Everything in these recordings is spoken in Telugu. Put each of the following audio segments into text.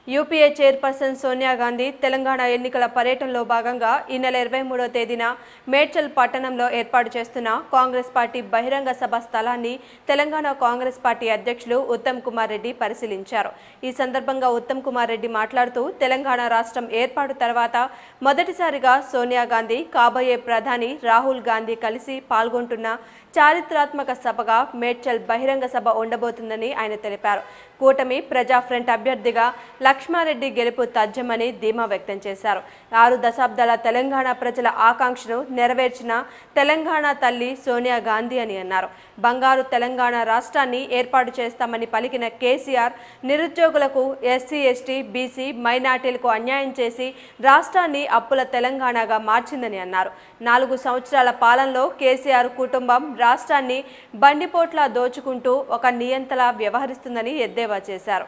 యూపీఏ చైర్పర్సన్ సోనియా గాంధీ తెలంగాణ ఎన్నికల పర్యటనలో భాగంగా ఈ నెల ఇరవై మూడో తేదీన మేడ్చల్ పట్టణంలో ఏర్పాటు చేస్తున్న కాంగ్రెస్ పార్టీ బహిరంగ సభ స్థలాన్ని తెలంగాణ కాంగ్రెస్ పార్టీ అధ్యక్షులు ఉత్తమ్ కుమార్ రెడ్డి పరిశీలించారు ఈ సందర్భంగా ఉత్తమ్ కుమార్ రెడ్డి మాట్లాడుతూ తెలంగాణ రాష్ట్రం ఏర్పాటు తర్వాత మొదటిసారిగా సోనియా గాంధీ కాబోయే ప్రధాని రాహుల్ గాంధీ కలిసి పాల్గొంటున్న చారిత్రాత్మక సభగా మేడ్చల్ బహిరంగ సభ ఉండబోతుందని ఆయన తెలిపారు కూటమి ప్రజా ఫ్రంట్ అభ్యర్థిగా లక్ష్మారెడ్డి గెలుపు తథ్యమని ధీమా వ్యక్తం చేశారు ఆరు దశాబ్దాల తెలంగాణ ప్రజల ఆకాంక్షను నెరవేర్చిన తెలంగాణ తల్లి సోనియా గాంధీ అని అన్నారు బంగారు తెలంగాణ రాష్ట్రాన్ని ఏర్పాటు చేస్తామని పలికిన కేసీఆర్ నిరుద్యోగులకు ఎస్సీ ఎస్టీ బీసీ మైనార్టీలకు అన్యాయం చేసి రాష్ట్రాన్ని అప్పుల తెలంగాణగా మార్చిందని అన్నారు నాలుగు సంవత్సరాల పాలనలో కేసీఆర్ కుటుంబం రాష్ట్రాన్ని బండిపోట్లా దోచుకుంటూ ఒక నియంతలా వ్యవహరిస్తుందని ఎద్దేవా చేశారు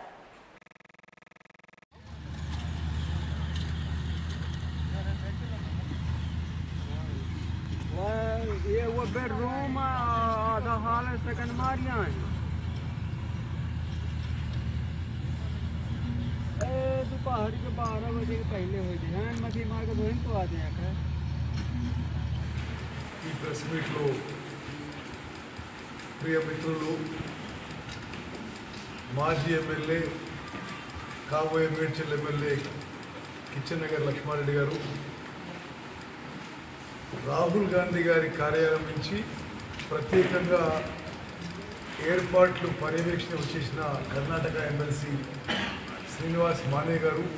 वो- ये वो बेडरूम आधा हॉल है सेकंड मारियां हैं ए दोपहर के बारह बजे के पहले हो जाए हैं मछली मार के धोइन तो आ जाए आखिर ఈ ప్రెస్ మీట్లో ప్రియ మిత్రులు మాజీ ఎమ్మెల్యే కాబోయే మేడ్చల్ ఎమ్మెల్యే కిచెన్ నగర్ లక్ష్మారెడ్డి గారు రాహుల్ గాంధీ గారి కార్యాలయం నుంచి ప్రత్యేకంగా ఏర్పాట్లు పర్యవేక్షణ వచ్చేసిన కర్ణాటక ఎమ్మెల్సీ శ్రీనివాస్ మానే గారు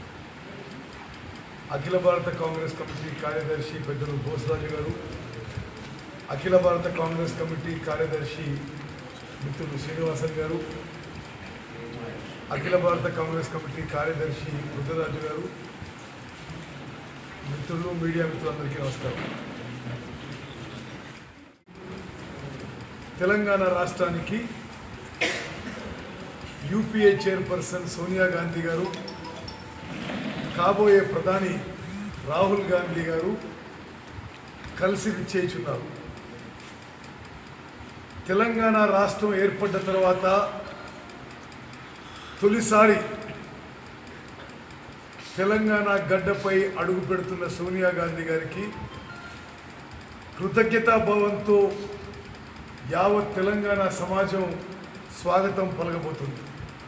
అఖిల భారత కాంగ్రెస్ కమిటీ కార్యదర్శి పెద్దలు బోసరాజు గారు అఖిల భారత కాంగ్రెస్ కమిటీ కార్యదర్శి మిత్రులు శ్రీనివాసన్ గారు అఖిల భారత కాంగ్రెస్ కమిటీ కార్యదర్శి రుద్రరాజు గారు మిత్రులు మీడియా మిత్రులందరికీ నమస్కారం తెలంగాణ రాష్ట్రానికి యూపీఏ చైర్పర్సన్ సోనియా గాంధీ గారు కాబోయే ప్రధాని రాహుల్ గాంధీ గారు కలిసి విచ్చేయుచున్నారు తెలంగాణ రాష్ట్రం ఏర్పడ్డ తర్వాత తొలిసారి తెలంగాణ గడ్డపై అడుగు పెడుతున్న సోనియా గాంధీ గారికి కృతజ్ఞతాభావంతో యావత్ తెలంగాణ సమాజం స్వాగతం పలకబోతుంది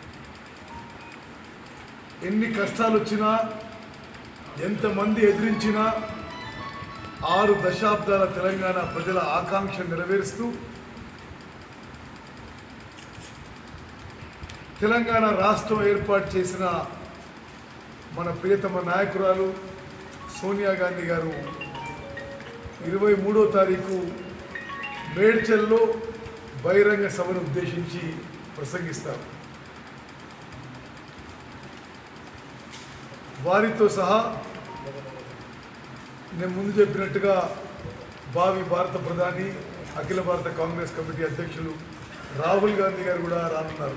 ఎన్ని కష్టాలు వచ్చినా ఎంతమంది ఎదిరించినా ఆరు దశాబ్దాల తెలంగాణ ప్రజల ఆకాంక్ష నెరవేరుస్తూ తెలంగాణ రాష్ట్రం ఏర్పాటు చేసిన మన ప్రియతమ నాయకురాలు సోనియా గాంధీ గారు ఇరవై మూడో తారీఖు మేడ్చల్లో బహిరంగ సభను ఉద్దేశించి ప్రసంగిస్తారు వారితో సహా నేను ముందు చెప్పినట్టుగా భావి భారత ప్రధాని అఖిల భారత కాంగ్రెస్ కమిటీ అధ్యక్షులు రాహుల్ గాంధీ గారు కూడా రానున్నారు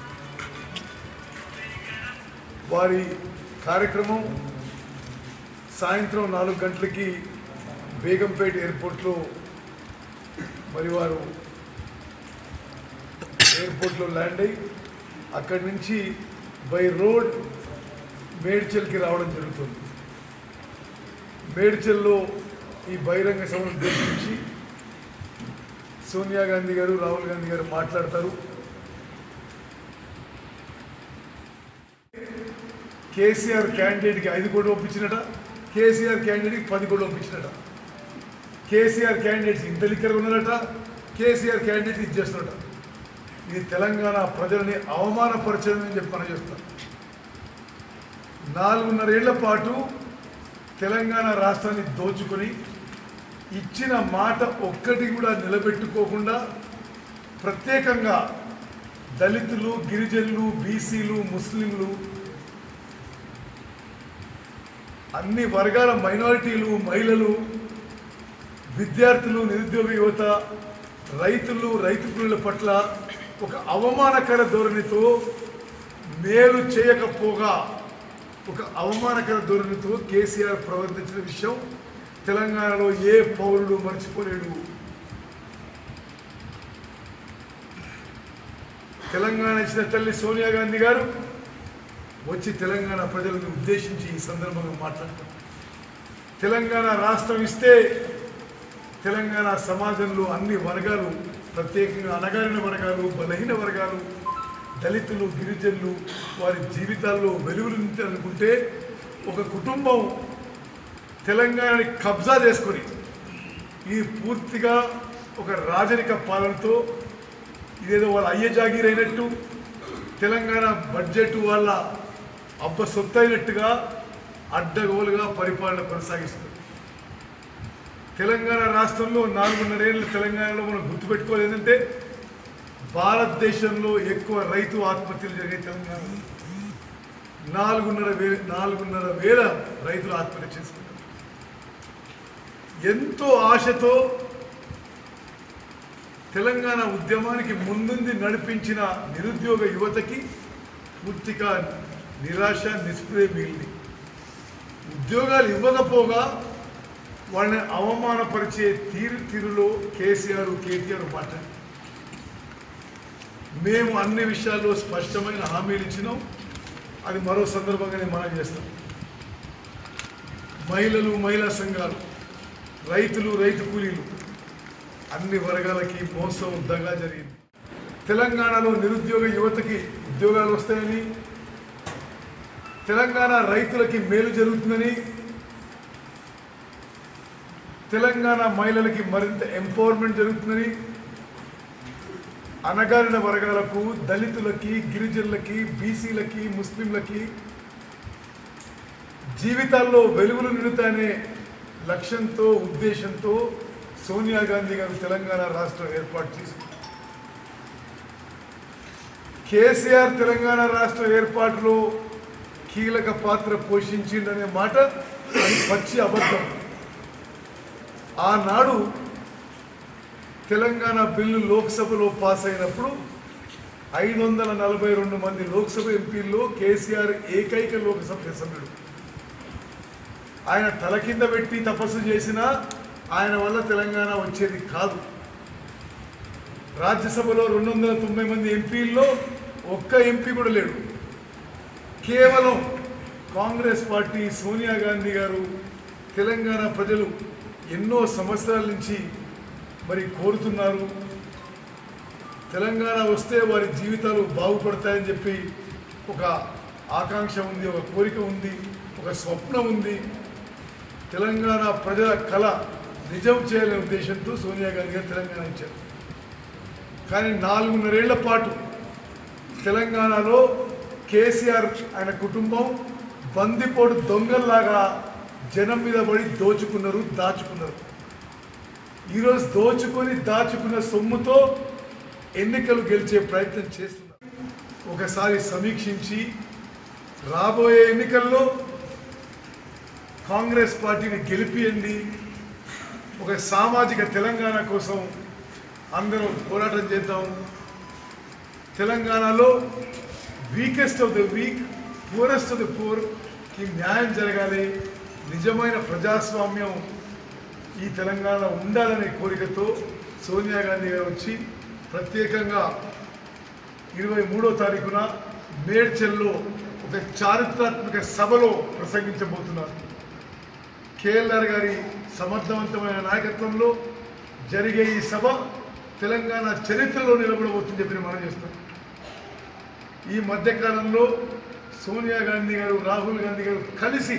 వారి కార్యక్రమం సాయంత్రం నాలుగు గంటలకి బేగంపేట ఎయిర్పోర్ట్లో మరి వారు ఎయిర్పోర్ట్లో ల్యాండ్ అయ్యి అక్కడి నుంచి బై రోడ్ మేడ్చల్కి రావడం జరుగుతుంది మేడ్చల్లో ఈ బహిరంగ సభను ఉద్దేశించి సోనియా గాంధీ గారు రాహుల్ గాంధీ గారు మాట్లాడతారు కేసీఆర్ క్యాండిడేట్కి ఐదు కోట్లు ఒప్పించినట కేసీఆర్ క్యాండిడేట్కి పది కోట్లు ఒప్పించినట కేసీఆర్ క్యాండిడేట్స్ ఇంత లిక్కర్ ఉన్నారట కేసీఆర్ క్యాండిడేట్ ఇది చేస్తున్నట ఇది తెలంగాణ ప్రజలని అవమానపరచదని చెప్పి మనం చేస్తాం నాలుగున్నరేళ్ల పాటు తెలంగాణ రాష్ట్రాన్ని దోచుకొని ఇచ్చిన మాట ఒక్కటి కూడా నిలబెట్టుకోకుండా ప్రత్యేకంగా దళితులు గిరిజనులు బీసీలు ముస్లింలు అన్ని వర్గాల మైనారిటీలు మహిళలు విద్యార్థులు నిరుద్యోగ యువత రైతులు రైతు కూలీల పట్ల ఒక అవమానకర ధోరణితో మేలు చేయకపోగా ఒక అవమానకర ధోరణితో కేసీఆర్ ప్రవర్తించిన విషయం తెలంగాణలో ఏ పౌరుడు మర్చిపోలేడు తెలంగాణ ఇచ్చిన తల్లి సోనియా గాంధీ గారు వచ్చి తెలంగాణ ప్రజలను ఉద్దేశించి ఈ సందర్భంగా మాట్లాడతాం తెలంగాణ రాష్ట్రం ఇస్తే తెలంగాణ సమాజంలో అన్ని వర్గాలు ప్రత్యేకంగా అణగారిన వర్గాలు బలహీన వర్గాలు దళితులు గిరిజనులు వారి జీవితాల్లో వెలుగులు నింపాలనుకుంటే ఒక కుటుంబం తెలంగాణని కబ్జా చేసుకొని ఈ పూర్తిగా ఒక రాజరిక పాలనతో ఇదేదో వాళ్ళ అయ్య జాగీర్ అయినట్టు తెలంగాణ బడ్జెట్ వాళ్ళ అబ్బ సొత్తు అయినట్టుగా అడ్డగోలుగా పరిపాలన కొనసాగిస్తుంది తెలంగాణ రాష్ట్రంలో నాలుగున్నరేళ్ళు తెలంగాణలో మనం గుర్తుపెట్టుకోవాలి ఏంటంటే భారతదేశంలో ఎక్కువ రైతు ఆత్మహత్యలు జరిగే తెలంగాణ నాలుగున్నర వే నాలుగున్నర వేల రైతులు ఆత్మహత్య చేసుకుంటారు ఎంతో ఆశతో తెలంగాణ ఉద్యమానికి ముందుంది నడిపించిన నిరుద్యోగ యువతకి పూర్తిగా నిరాశ నిస్పృహ మిగిలింది ఉద్యోగాలు ఇవ్వకపోగా వాళ్ళని అవమానపరిచే తీరు తీరులో కేసీఆర్ కేటీఆర్ మాట్లాడారు మేము అన్ని విషయాల్లో స్పష్టమైన హామీలు ఇచ్చినాం అది మరో సందర్భంగా నేను మనం చేస్తాం మహిళలు మహిళా సంఘాలు రైతులు రైతు కూలీలు అన్ని వర్గాలకి మోసం దగా జరిగింది తెలంగాణలో నిరుద్యోగ యువతకి ఉద్యోగాలు వస్తాయని తెలంగాణ రైతులకి మేలు జరుగుతుందని తెలంగాణ మహిళలకి మరింత ఎంపవర్మెంట్ జరుగుతుందని అణగారిన వర్గాలకు దళితులకి గిరిజనులకి బీసీలకి ముస్లింలకి జీవితాల్లో వెలుగులు నిండుతాయనే లక్ష్యంతో ఉద్దేశంతో సోనియా గాంధీ గారు తెలంగాణ రాష్ట్రం ఏర్పాటు చేసింది కేసీఆర్ తెలంగాణ రాష్ట్ర ఏర్పాటులో కీలక పాత్ర పోషించిందనే మాట అది పచ్చి అబద్ధం ఆనాడు తెలంగాణ బిల్లు లోక్సభలో పాస్ అయినప్పుడు ఐదు వందల నలభై రెండు మంది లోక్సభ ఎంపీల్లో కేసీఆర్ ఏకైక లోక్సభ సభ్యుడు ఆయన తల కింద పెట్టి తపస్సు చేసినా ఆయన వల్ల తెలంగాణ వచ్చేది కాదు రాజ్యసభలో రెండు వందల తొంభై మంది ఎంపీల్లో ఒక్క ఎంపీ కూడా లేడు కేవలం కాంగ్రెస్ పార్టీ సోనియా గాంధీ గారు తెలంగాణ ప్రజలు ఎన్నో సంవత్సరాల నుంచి మరి కోరుతున్నారు తెలంగాణ వస్తే వారి జీవితాలు బాగుపడతాయని చెప్పి ఒక ఆకాంక్ష ఉంది ఒక కోరిక ఉంది ఒక స్వప్నం ఉంది తెలంగాణ ప్రజల కళ నిజం చేయాలనే ఉద్దేశంతో సోనియా గాంధీ గారు తెలంగాణ ఇచ్చారు కానీ నాలుగున్నరేళ్ల పాటు తెలంగాణలో కేసీఆర్ ఆయన కుటుంబం బందిపోటు దొంగల్లాగా జనం మీద పడి దోచుకున్నారు దాచుకున్నారు ఈరోజు దోచుకొని దాచుకున్న సొమ్ముతో ఎన్నికలు గెలిచే ప్రయత్నం చేస్తున్నారు ఒకసారి సమీక్షించి రాబోయే ఎన్నికల్లో కాంగ్రెస్ పార్టీని గెలిపియండి ఒక సామాజిక తెలంగాణ కోసం అందరం పోరాటం చేద్దాం తెలంగాణలో weakest of the weak poorest of the పూర్కి న్యాయం జరగాలి నిజమైన ప్రజాస్వామ్యం ఈ తెలంగాణ ఉండాలనే కోరికతో సోనియా గాంధీ గారు వచ్చి ప్రత్యేకంగా ఇరవై మూడో తారీఖున మేడ్చల్లో ఒక చారిత్రాత్మక సభలో ప్రసంగించబోతున్నారు కేఎల్ఆర్ గారి సమర్థవంతమైన నాయకత్వంలో జరిగే ఈ సభ తెలంగాణ చరిత్రలో నిలబడబోతుందని చెప్పి మనం చేస్తాం ఈ మధ్యకాలంలో సోనియా గాంధీ గారు రాహుల్ గాంధీ గారు కలిసి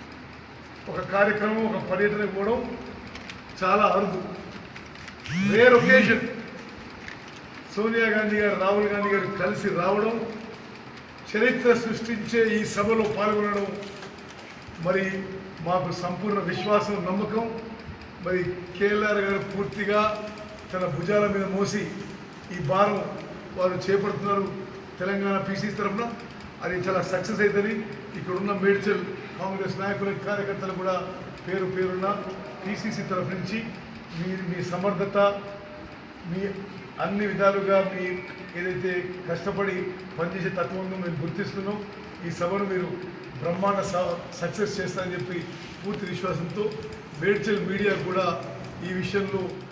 ఒక కార్యక్రమం ఒక పర్యటన పోవడం చాలా అరుదు రేర్ ఒకేషన్ సోనియా గాంధీ గారు రాహుల్ గాంధీ గారు కలిసి రావడం చరిత్ర సృష్టించే ఈ సభలో పాల్గొనడం మరి మాకు సంపూర్ణ విశ్వాసం నమ్మకం మరి కేఎల్ఆర్ గారు పూర్తిగా తన భుజాల మీద మోసి ఈ భారం వారు చేపడుతున్నారు తెలంగాణ పీసీ తరఫున అది చాలా సక్సెస్ అవుతుంది ఇక్కడ ఉన్న మేడ్చల్ కాంగ్రెస్ నాయకుల కార్యకర్తలు కూడా పేరు పేరున్న పీసీసీ తరఫు నుంచి మీ మీ సమర్థత మీ అన్ని విధాలుగా మీ ఏదైతే కష్టపడి పనిచేసే తత్వం ఉందో మేము గుర్తిస్తున్నాం ఈ సభను మీరు బ్రహ్మాండ స- సక్సెస్ చేస్తారని చెప్పి పూర్తి విశ్వాసంతో మేడ్చల్ మీడియా కూడా ఈ విషయంలో